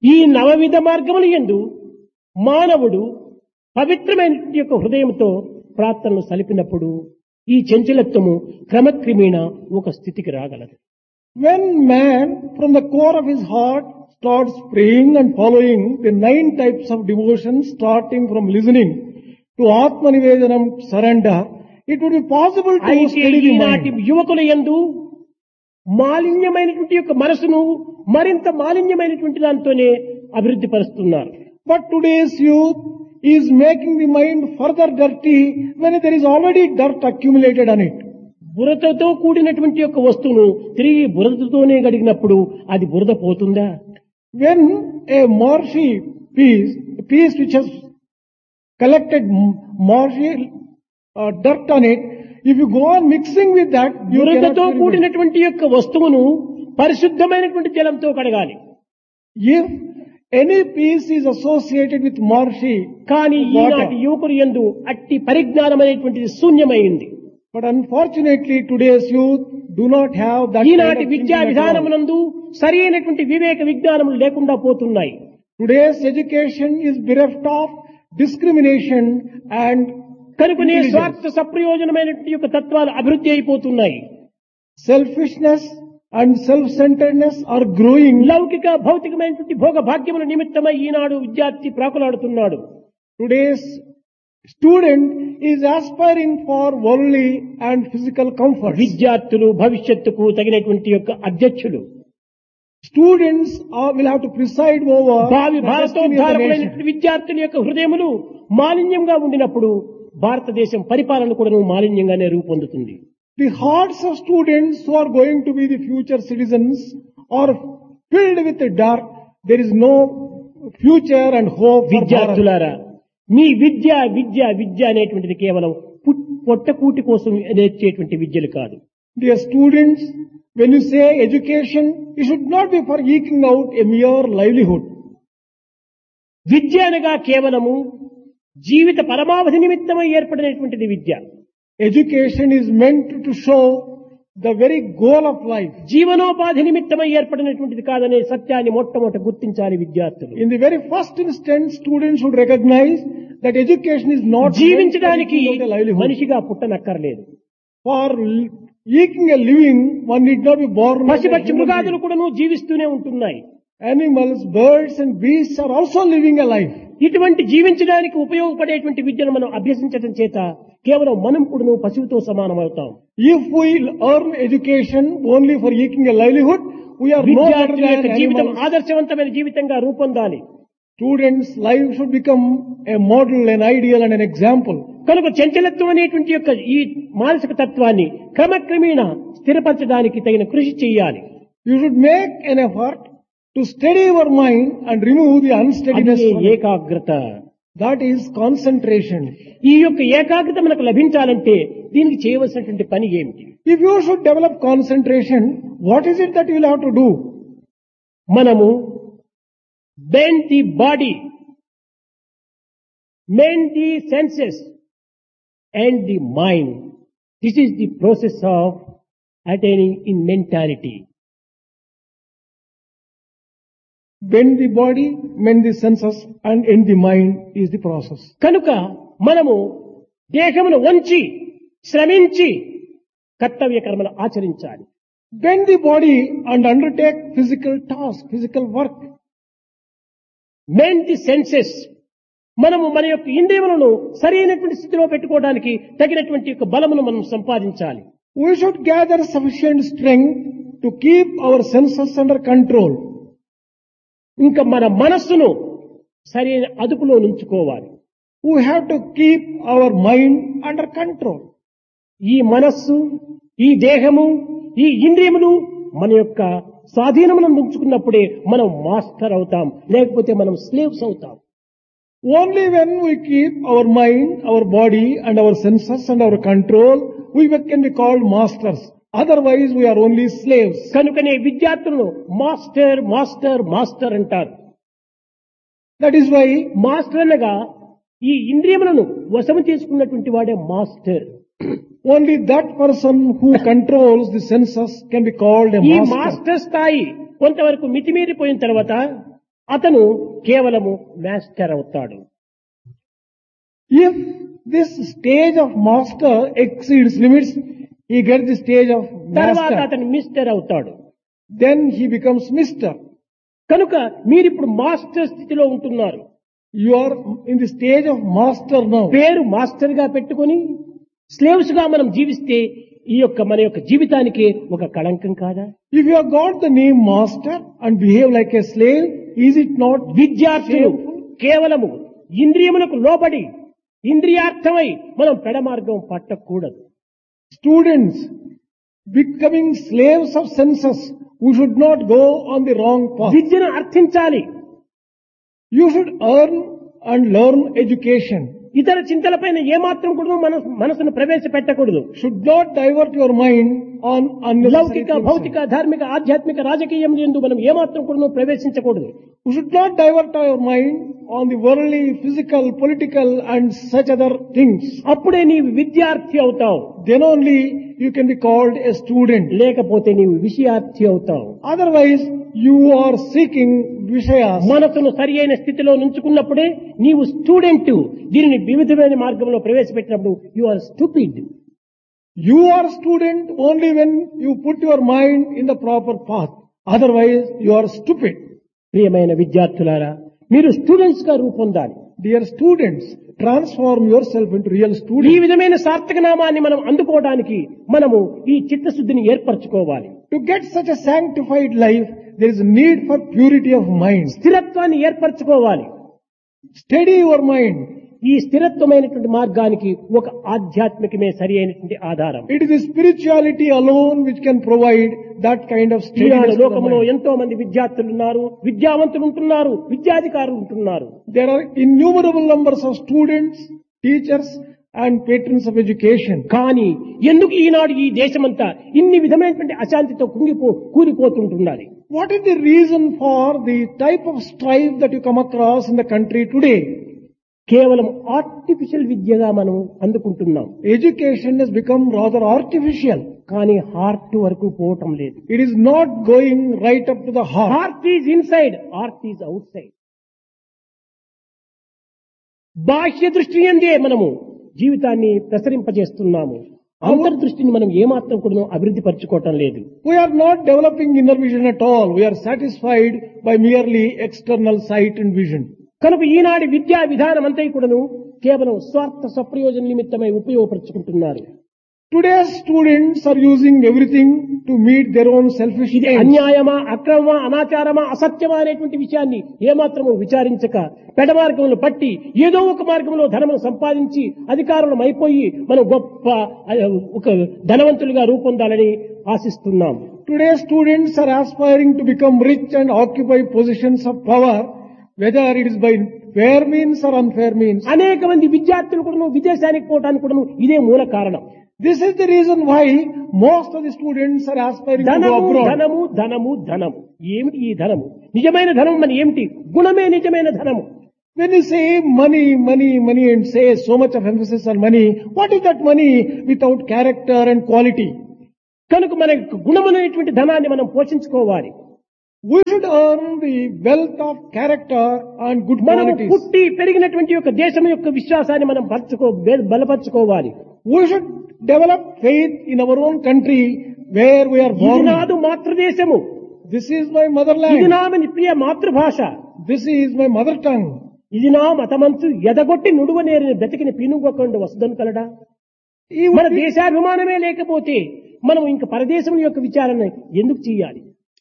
ఈ నవవిధ మార్గములు ఎందు మానవుడు పవిత్రమైన యొక్క హృదయంతో ప్రార్థనలు సలిపినప్పుడు ఈ చంచలత్వము క్రమక్రమేణ ఒక స్థితికి రాగలదు When man from the core of his heart starts praying and following the nine types of devotion starting from listening to Atma Nivedanam surrender, it would be possible to అయితే steady the ఈనాటి mind. యువకుల యందు మాలిన్యమైనటువంటి యొక్క మనసును మరింత మాలిన్యమైనటువంటి దాంతోనే అభివృద్ధి పరుస్తున్నారు But today's youth is making the mind further dirty when there is already dirt accumulated on it. బురదతో కూడినటువంటి యొక్క వస్తువును తిరిగి బురదతోనే గడిగినప్పుడు అది బురద పోతుందా When a marshy piece, a piece which has collected m- marshy uh, dirt on it, if you go on mixing with that, you cannot బురదతో purify. కూడినటువంటి యొక్క వస్తువును పరిశుద్ధమైనటువంటి జలంతో కడగాలి If any piece is associated with marshy, కానీ Water. ఈనాటి యువకుడు ఎందు అట్టి పరిజ్ఞానం అనేటువంటిది శూన్యమైంది but unfortunately today's youth do not have that kind of ఈనాటి thinking విద్యా at all. విధానమునందు సరి అయినటువంటి వివేక విజ్ఞానములు లేకుండా పోతున్నాయి Today's education is bereft of discrimination and కనుకనే Intelligence. స్వార్థ సప్రయోజనమైనటువంటి యొక్క తత్వాలు అభివృద్ధి అయిపోతున్నాయి selfishness and self-centeredness are growing. లౌకిక భౌతికమైనటువంటి భోగ భాగ్యముల నిమిత్తమై ఈనాడు విద్యార్థి ప్రాకులాడుతున్నాడు Today's student is aspiring for worldly and physical comfort. విద్యార్థులు భవిష్యత్తుకు తగినటువంటి యొక్క అధ్యక్షులు Students are, will have to preside over భావి the destiny of the nation. భారతోద్ధారకులైనటువంటి విద్యార్థుల యొక్క హృదయములు మాలిన్యంగా ఉండినప్పుడు భారతదేశం పరిపాలన కూడా మాలిన్యంగానే రూపొందుతుంది The hearts of students who are going to be the future citizens are filled with dirt. There is no future and hope for Bharat. విద్యార్థులారా మీ విద్య విద్య విద్య అనేటువంటిది కేవలం పుట్- పొట్టకూటి కోసం నేర్చేటువంటి విద్యలు కాదు Dear students, when you say education, it should not be for eking out a mere livelihood. విద్య అనగా కేవలము జీవిత పరమావధి నిమిత్తమై ఏర్పడినటువంటిది విద్య Education is meant to show the very goal of life. జీవనోపాధి నిమిత్తమై ఏర్పడినటువంటిది కాదనే సత్యాన్ని మొట్టమొదట గుర్తించాలి విద్యార్థులు In the very first instance, students should recognize that education is not meant for జీవించడానికి eking out a livelihood. మనిషిగా పుట్టనక్కర్లేదు For l- eking a living, one need not be born as a పశుపక్షి human మృగాదులు being. కూడాను జీవిస్తూనే ఉంటున్నాయి Animals, birds and beasts are also living a life. ఇటువంటి జీవించడానికి ఉపయోగపడేటువంటి విద్యను మనం అభ్యసించడం చేత కేవలం మనం కూడాను పశువుతో సమానం అవుతాం If we earn education only for eking a livelihood, we are no better విద్యార్థుల యొక్క than జీవితం animals. ఆదర్శవంతమైన జీవితంగా రూపొందాలి Students' life should become a model, an ideal and an example. కనుక చంచలత్వం అనేటువంటి యొక్క ఈ మానసిక తత్వాన్ని క్రమక్రమేణ స్థిరపరచడానికి తగిన కృషి చేయాలి You should make an effort to steady your mind and remove the unsteadiness. అదే from it. ఏకాగ్రత That is concentration. ఈ యొక్క ఏకాగ్రత మనకు లభించాలంటే దీనికి చేయవలసినటువంటి పని ఏమిటి If you should develop concentration, what is it that you will have to do? మనము bend the body main the senses and the mind this is the process of attaining in mentality Bend the body, mend the senses and end the mind is the process. కనుక మనము దేహమును వంచి శ్రమించి కర్తవ్య కర్మలు ఆచరించాలి Bend the body and undertake physical task, physical work. Main the senses మనము మన యొక్క ఇంద్రియములను సరైనటువంటి స్థితిలో పెట్టుకోవడానికి తగినటువంటి యొక్క బలమును మనం సంపాదించాలి We should gather sufficient strength to keep our senses under control. ఇంకా మన మనస్సును సరైన అదుపులో ఉంచుకోవాలి We have to keep our mind under control. ఈ మనస్సు ఈ దేహము ఈ ఇంద్రియములు మన యొక్క స్వాధీనమును ఉంచుకున్నప్పుడే మనం మాస్టర్ అవుతాం లేకపోతే మనం స్లేవ్స్ అవుతాం Only when we keep our mind, our body and our senses under our control, we can be called masters. Otherwise we are only slaves. కనుకనే విద్యార్థులను మాస్టర్ మాస్టర్ మాస్టర్ అంటారు That is why మాస్టర్ అనగా ఈ ఇంద్రియములను వశము చేసుకున్నటువంటి వాడే master only that person who controls the senses can be called a ఈ master. మాస్టర్ స్థాయి కొంతవరకు మితిమీరిపోయిన తర్వాత అతను కేవలము మాస్టర్ అవుతాడు If this stage of master exceeds limits, he gets the stage of తర్వాత master. అతను మిస్టర్ అవుతాడు Then he becomes mister. కనుక మీరిప్పుడు మాస్టర్ స్థితిలో ఉంటున్నారు You are in the stage of master now. పేరు మాస్టర్ గా పెట్టుకొని స్లేవ్స్ గా మనం జీవిస్తే ఈ యొక్క మన యొక్క జీవితానికి ఒక కళంకం కాదా If you have got the name master and behave like a slave, is it not విద్యార్థులు కేవలము ఇంద్రియములకు లోబడి ఇంద్రియార్థమై మనం పెడమార్గం పట్టకూడదు students becoming slaves of senses? We should not go on the wrong path. విద్యను అర్థించాలి You should earn and learn education. ఇతర చింతలపైన ఏమాత్రం కూడా మన మనసును ప్రవేశపెట్టకూడదు Should not divert your mind on unnecessary లౌకిక things. భౌతిక ధార్మిక ఆధ్యాత్మిక రాజకీయం ఎందు మనం ఏమాత్రం కూడా ప్రవేశించకూడదు We should not divert our mind on the worldly, physical, political and such other things. అప్పుడే నీవు విద్యార్థి అవుతావు Then only you can be called a student. లేకపోతే నీవు విషయార్థి అవుతావు Otherwise, you are seeking Vishayas. మనసును సరి అయిన స్థితిలో నుంచుకున్నప్పుడే నీవు స్టూడెంట్ దీనిని వివిధమైన మార్గంలో ప్రవేశపెట్టినప్పుడు you are stupid You are student only when you put your mind in the proper path. Otherwise, you are stupid. ప్రియమైన విద్యార్థులారా మీరు స్టూడెంట్స్ గా రూపొందాలి Dear students, transform yourself into real ఈ students. విధమైన సార్థక నామాన్ని మనం అందుకోవడానికి మనము ఈ చిత్తశుద్ధిని ఏర్పరచుకోవాలి To get such a sanctified life, there is a need for purity of mind. స్థిరత్వాన్ని ఏర్పరచుకోవాలి Steady your mind. ఈ స్థిరత్వమైనటువంటి మార్గానికి ఒక ఆధ్యాత్మికమే సరి అయినటువంటి ఆధారం It is the spirituality alone which can provide that kind of Eenadu steadiness. to the లోకంలో mind. ఎంతో మంది విద్యార్థులు ఉన్నారు విద్యావంతులు ఉంటున్నారు విద్యాధికారులు ఉంటున్నారు There are innumerable numbers of students, teachers and patrons of education. కానీ ఎందుకు ఈనాడు ఈ దేశమంతా ఇన్ని విధమైనటువంటి అశాంతితో కుంగిపో కూలిపోతుంటున్నది What is the reason for the type of strife that you come across in the country today? కేవలం ఆర్టిఫిషియల్ విద్యగా మనం అందుకుంటున్నాం Education has become rather artificial. కానీ హార్ట్ వరకు పోవటం లేదు It is not going right up to the heart. Heart is inside heart is outside బాహ్య దృష్టి ఎందే మనము జీవితాన్ని ప్రసరింపజేస్తున్నాము అంతర్దృష్టిని మనం ఏమాత్రం కూడా అభివృద్ధి పరచుకోవటం లేదు We are not developing inner vision at all. We are satisfied by merely external sight and vision. కనుక ఈనాటి విద్యా విధానం అంతా కూడాను కేవలం స్వార్థ స్వప్రయోజన నిమిత్తమై ఉపయోగపరుచుకుంటున్నారు Today's students are using everything to meet their own selfish ఇది ends. అన్యాయమా అక్రమమా అనాచారమా అసత్యమా అనేటువంటి విషయాన్ని ఏమాత్రము విచారించక పెడమార్గములు పట్టి ఏదో ఒక మార్గంలో ధనమును సంపాదించి అధికారులం అయిపోయి మనం గొప్ప ఆ, ఒక ధనవంతులుగా రూపొందాలని ఆశిస్తున్నాం Today's students are aspiring to become rich and occupy positions of power, whether it is by fair means or unfair means. అనేక మంది విద్యార్థులు కూడా విదేశానికి పోవడానికి కూడా ఇదే మూల కారణం This is the reason why most of the students are aspiring to go ధనము abroad. ధనము ధనము ధనము ఏమిటి ఈ ధనము నిజమైన ధనం మన ఏమిటి గుణమే నిజమైన ధనము When you say money, money, money and say so much of emphasis on money, what is that money without character and quality? కనుక మన యొక్క గుణమనేటువంటి ధనాన్ని మనం పోషించుకోవాలి We should earn the wealth of character and good మనము qualities. పుట్టి పెరిగినటువంటి యొక్క దేశం యొక్క విశ్వాసాన్ని మనం పరచుకో బె- బలపరచుకోవాలి We should develop faith in our own country where we are ఇది born. నాదు మాతృదేశము This is my ఇది motherland. నా మన ప్రియ మాతృభాష This is my mother tongue. ఇది నా మతమంచు ఎదగొట్టి నుడువనేరిన బ్రతికిని పినుగొకండు వసుదను కలడా Even మన if- దేశాభిమానమే లేకపోతే మనం ఇంక పరదేశం యొక్క విచారణ ఎందుకు చేయాలి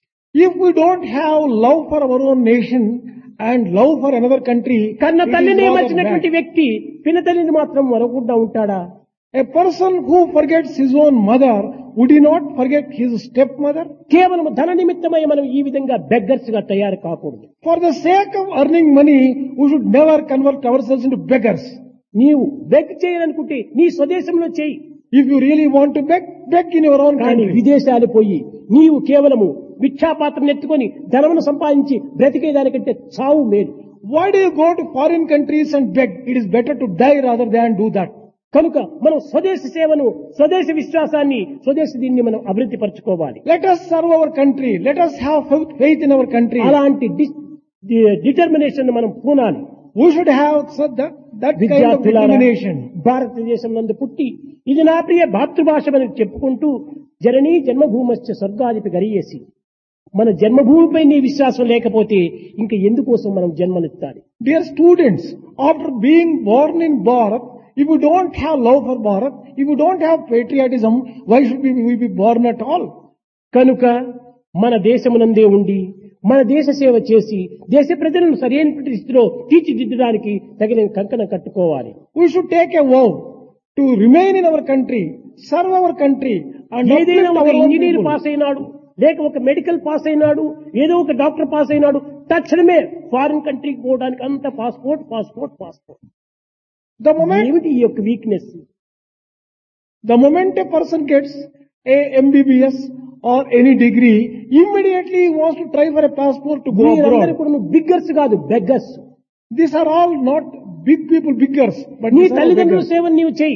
If we don't have love for our own nation and love for another country, కన్న it is తల్లిని rather మర్చినటువంటి bad. వ్యక్తి పిన తల్లిని మాత్రం మరొకుండా ఉంటాడా A person who forgets his own mother, would he not forget his stepmother? కేవలం ధన నిమిత్తమై మనం ఈ విధంగా బెగ్గర్స్ గా తయారు కాకూడదు For the sake of earning money, we should never convert ourselves into beggars. నీవు బెగ్ చేయాలనుకుంటే నీ స్వదేశంలో చేయి If you really want to beg, beg in your own కానీ country. విదేశాలు పోయి నీవు కేవలము భిక్షాపాత్రను ఎత్తుకొని ధనమును సంపాదించి బ్రతికేదానికంటే చావు మేలు Why do you go to foreign countries and beg? It is better to die rather than do that. కనుక మనం స్వదేశ సేవను స్వదేశ విశ్వాసాన్ని స్వదేశ దీన్ని మనం అభివృద్ధి పరచుకోవాలి Let us serve our country. Let us have faith- faith in our country. అలాంటి డి- డిటర్మినేషన్ మనం పూనాలి We should have such that, that kind of విద్యార్థులారా determination. భారతదేశం నందు పుట్టి ఇది నా ప్రియ మాతృభాషమని చెప్పుకుంటూ జననీ జన్మభూమశ్చ స్వర్గాదిపి గరియేసి మన జన్మభూమిపై నీ విశ్వాసం లేకపోతే ఇంకా ఎందుకోసం మనం జన్మనిత్తాలి Dear students, after being born in Bharat, if you don't have love for Bharat, if you don't have patriotism, why should we, we be born at all? కనుక మన దేశమునందే ఉండి మన దేశ సేవ చేసి దేశ ప్రజలను సరైనటువంటి స్థితిలో తీర్చిదిద్దడానికి తగిన కంకణం కట్టుకోవాలి We should take a vow to remain in our country, serve our country, and ఏదైనా uplift ఒక our own engineer people. Pass అయినాడు లేక ఒక మెడికల్ పాస్ అయినాడు ఏదో ఒక డాక్టర్ పాస్ అయినాడు తక్షణమే ఫారిన్ కంట్రీకి పోవడానికి అంత passport passport passport The moment, ఏమిటి ఈ యొక్క weakness the moment a person gets a MBBS or any degree, immediately he wants to try for a passport to go మీరందరూ abroad. కూడా నువ్వు బిగ్గర్స్ కాదు beggars These are all not big people, biggers, but నీ these are all తల్లిదండ్రుల beggars. సేవను నీవు చేయి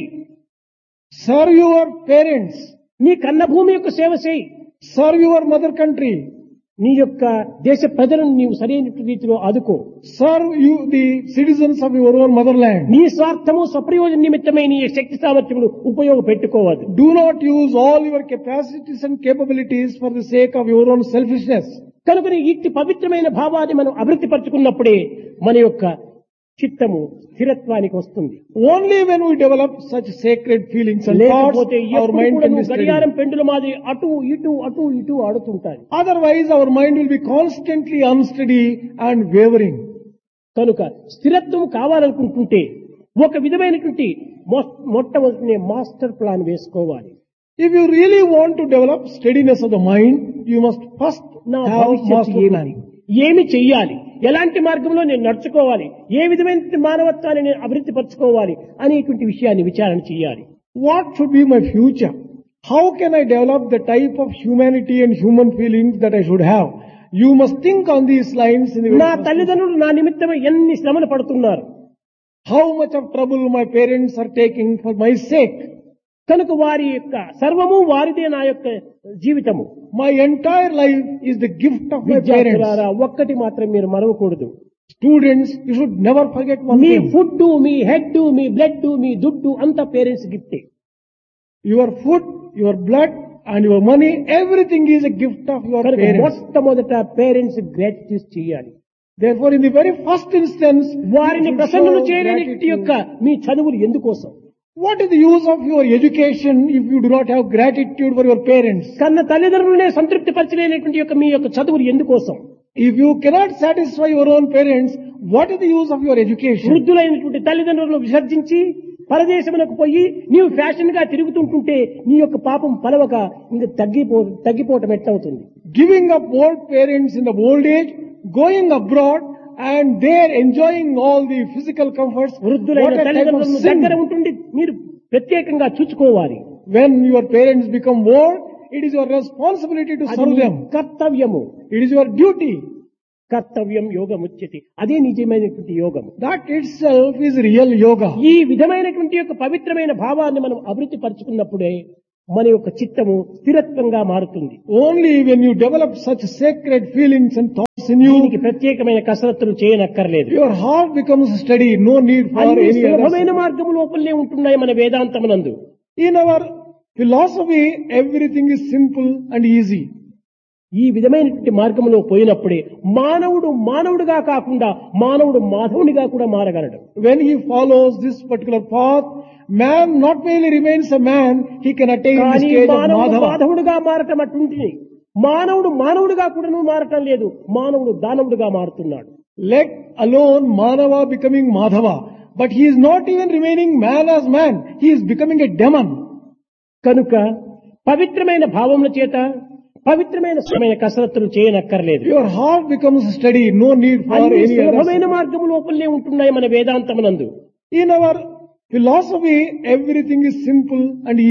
Serve your parents, నీ కన్న భూమి యొక్క సేవ చేయి serve your mother country, నీ యొక్క దేశ ప్రజలను నీవు సరైన రీతిలో ఆదుకో serve you the citizens of your own motherland. నీ స్వార్థము స్వప్రయోజన నిమిత్తమై నీ శక్తి సామర్థ్యములు ఉపయోగపెట్టుకోవద్దు Do not use all your capacities and capabilities for the sake of your own selfishness. కనుక నీ ఇట్టి పవిత్రమైన భావాన్ని మనం అభివృద్ధి పరచుకున్నప్పుడే మన యొక్క చిత్తము స్థిరత్వానికి వస్తుంది Only when we develop such sacred feelings and thoughts, లేకపోతే our ఎప్పుడు mind కూడా can be నువ్వు గడియారం steady. పెండుల మాది అటు ఇటు అటు ఇటు ఆడుతుంటాయి Otherwise, our mind will be constantly unsteady and wavering. కనుక స్థిరత్వం కావాలనుకుంటుంటే ఒక విధమైనటువంటి మొ- మొట్టమొదటి మాస్టర్ ప్లాన్ వేసుకోవాలి If you really want to develop steadiness of the mind, you must first నా have భవిష్యత్తు master ఏమి plan. ఏమి చెయ్యాలి ఎలాంటి మార్గంలో నేను నడుచుకోవాలి ఏ విధమైన మానవత్వాన్ని నేను అభివృద్ధి పరచుకోవాలి అనేటువంటి విషయాన్ని విచారణ చేయాలి What should be my future? How can I develop the type of humanity and human feelings that I should have? You must think on these lines in the very నా first తల్లిదండ్రులు నా నిమిత్తమై ఎన్ని శ్రమలు పడుతున్నారు How much of trouble my parents are taking for my sake. కనుక వారి యొక్క సర్వము వారిదే నా యొక్క జీవితము My entire life is the gift of my parents. విద్యార్థులారా ఒక్కటి మాత్రం మీరు మరవకూడదు Students, you should never forget one మీ thing. ఫుడ్ మీ హెడ్ మీ బ్లడ్ మీ దుడ్డు అంతా పేరెంట్స్ గిఫ్టే Your food, your blood and your money, everything is a gift of your కనుక parents. మొట్టమొదట పేరెంట్స్ గ్రాటిట్యూడ్ చేయాలి Therefore, in the very first instance, వారిని you should ప్రసన్నులు show చేయడానికి gratitude. యొక్క మీ చదువులు ఎందుకోసం What is the use of your education if you do not have gratitude for your parents? కన్న తల్లిదండ్రులనే సంతృప్తి పరచలేనటువంటి యొక్క మీ యొక్క చదువులు ఎందుకోసం If you cannot satisfy your own parents, what is the use of your education? వృద్ధులైనటువంటి తల్లిదండ్రులను విసర్జించి పరదేశమునకు పోయి నీవు ఫ్యాషన్ గా తిరుగుతుంటుంటే నీ యొక్క పాపం పలవక ఇంకా తగ్గిపో తగ్గిపోవటం ఎట్లవుతుంది Giving up old parents in the old age, going abroad, and there enjoying all the physical comforts. What వృద్ధులైన a type of తల్లిదండ్రులను దగ్గర sin. ఉంటుండి మీరు ప్రత్యేకంగా చూసుకోవాలి When your parents become old, it is your responsibility to అది serve నీ them. కర్తవ్యము It is your duty. కర్తవ్యం యోగం వచ్చేది అదే నిజమైనటువంటి యోగం That itself is real yoga. ఈ విధమైనటువంటి యొక్క పవిత్రమైన భావాన్ని మనం అభివృద్ధి పరుచుకున్నప్పుడే మన యొక్క చిత్తము స్థిరత్వంగా మారుతుంది Only when you develop such sacred feelings and thoughts in you, దీనికి ప్రత్యేకమైన కసరత్తులు చేయనక్కర్లేదు your heart becomes steady. No need for అన్ని any సులభమైన other. మార్గం లోపలనే ఉంటున్నాయి మన వేదాంతమునందు In our philosophy, everything is simple and easy. ఈ విధమైనటువంటి మార్గంలో పోయినప్పుడే మానవుడు మానవుడిగా కాకుండా మానవుడు మాధవునిగా కూడా మారగలడు When he follows this particular path, man not merely remains a man, he can attain the కానీ stage of మానవుడు Madhava. మాధవుడిగా మారటం అటుంటిది మానవుడు మానవుడిగా కూడాను మారటం లేదు మానవుడు దానవుడిగా మారుతున్నాడు Let alone Manava becoming Madhava. But he is not even remaining man as man. He is becoming a demon. కనుక పవిత్రమైన భావముల చేత పవిత్రమైన సమయ కసరత్తులు చేయనక్కర్లేదు Your heart becomes steady. No need for అన్ని any సులభమైన other. మార్గం లోపలనే ఉంటున్నాయి మన వేదాంతమునందు In our philosophy, everything is simple and easy.